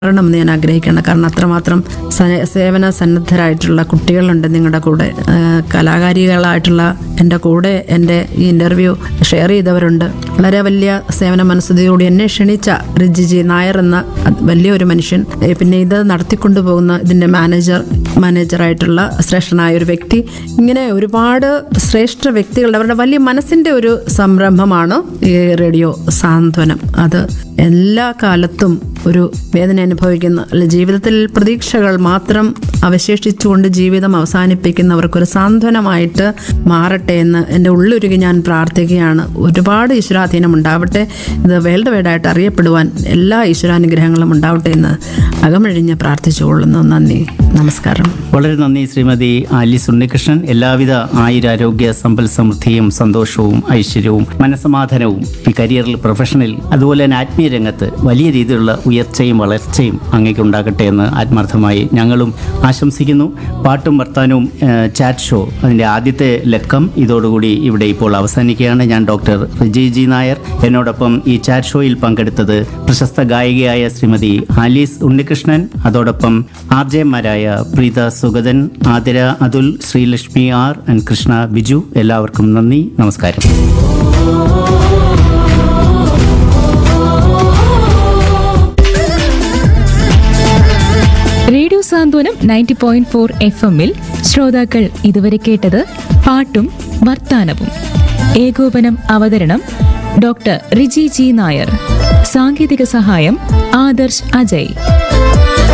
മാറണമെന്ന് ഞാൻ ആഗ്രഹിക്കുകയാണ് കാരണം അത്രമാത്രം സ- സേവന സന്നദ്ധരായിട്ടുള്ള കുട്ടികളുണ്ട് നിങ്ങളുടെ കൂടെ ആ, കലാകാരികളായിട്ടുള്ള എൻ്റെ കൂടെ എൻ്റെ ഈ ഇൻ്റർവ്യൂ ഷെയർ ചെയ്തവരുണ്ട് വളരെ വലിയ സേവന മനസ്സുതയോടെ എന്നെ ക്ഷണിച്ച റിജിജി നായർ എന്ന അത് വലിയൊരു മനുഷ്യൻ ഏ, പിന്നെ ഇത് നടത്തിക്കൊണ്ടു പോകുന്ന ഇതിൻ്റെ മാനേജർ മാനേജറായിട്ടുള്ള ശ്രേഷ്ഠനായ ഒരു വ്യക്തി ഇങ്ങനെ ഒരുപാട് ശ്രേഷ്ഠ വ്യക്തികളുടെ അവരുടെ വലിയ മനസ്സിൻ്റെ ഒരു സംരംഭമാണ് ഈ റേഡിയോ സാന്ത്വനം അത് എല്ലാ കാലത്തും ഒരു വേദന അനുഭവിക്കുന്ന അല്ല ജീവിതത്തിൽ പ്രതീക്ഷകൾ മാത്രം അവശേഷിച്ചുകൊണ്ട് ജീവിതം അവസാനിപ്പിക്കുന്നവർക്കൊരു സാന്ത്വനമായിട്ട് മാറട്ടെ എന്ന് എൻ്റെ ഉള്ളൊരുക്കി ഞാൻ പ്രാർത്ഥിക്കുകയാണ് ഒരുപാട് ഈശ്വരാധീനം ഉണ്ടാവട്ടെ ഇത് വേൾഡ് വൈഡായിട്ട് അറിയപ്പെടുവാൻ എല്ലാ ഈശ്വരാനുഗ്രഹങ്ങളും ഉണ്ടാവട്ടെ എന്ന് അകമഴിഞ്ഞ് പ്രാർത്ഥിച്ചുകൊള്ളുന്നു നന്ദി നമസ്കാരം വളരെ നന്ദി ശ്രീമതി ആലിസ് ഉണ്ണികൃഷ്ണൻ എല്ലാവിധ ആയുരാരോഗ്യ സമ്പൽ സമൃദ്ധിയും സന്തോഷവും ഐശ്വര്യവും മനസമാധാനവും ഈ കരിയറിൽ പ്രൊഫഷണൽ അതുപോലെ തന്നെ ആത്മീയ രംഗത്ത് വലിയ രീതിയിലുള്ള ഉയർച്ചയും വളർച്ചയും അങ്ങേക്ക് ഉണ്ടാകട്ടെ എന്ന് ആത്മാർത്ഥമായി ഞങ്ങളും ആശംസിക്കുന്നു പാട്ടും വർത്താനവും ഏഹ്, ചാറ്റ് ഷോ അതിൻ്റെ ആദ്യത്തെ ലക്കം ഇതോടുകൂടി ഇവിടെ ഇപ്പോൾ അവസാനിക്കുകയാണ് ഞാൻ ഡോക്ടർ റിജി ജി നായർ എന്നോടൊപ്പം ഈ ചാറ്റ് ഷോയിൽ പങ്കെടുത്തത് പ്രശസ്ത ഗായികയായ ശ്രീമതി ആലീസ് ഉണ്ണികൃഷ്ണൻ അതോടൊപ്പം ആർ ജെമാരായ പ്രീത സുഗതൻ ആതിര അതുൽ ശ്രീലക്ഷ്മി ആർ ആൻഡ് കൃഷ്ണ ബിജു എല്ലാവർക്കും നന്ദി നമസ്കാരം radio Santhwanam ninety point four F എമ്മിൽ ശ്രോതാക്കൾ ഇതുവരെ കേട്ടത് പാട്ടും വർത്താനവും ഏകോപനം അവതരണം ഡോക്ടർ റിജി ജി നായർ സാങ്കേതിക സഹായം ആദർശ് അജയ്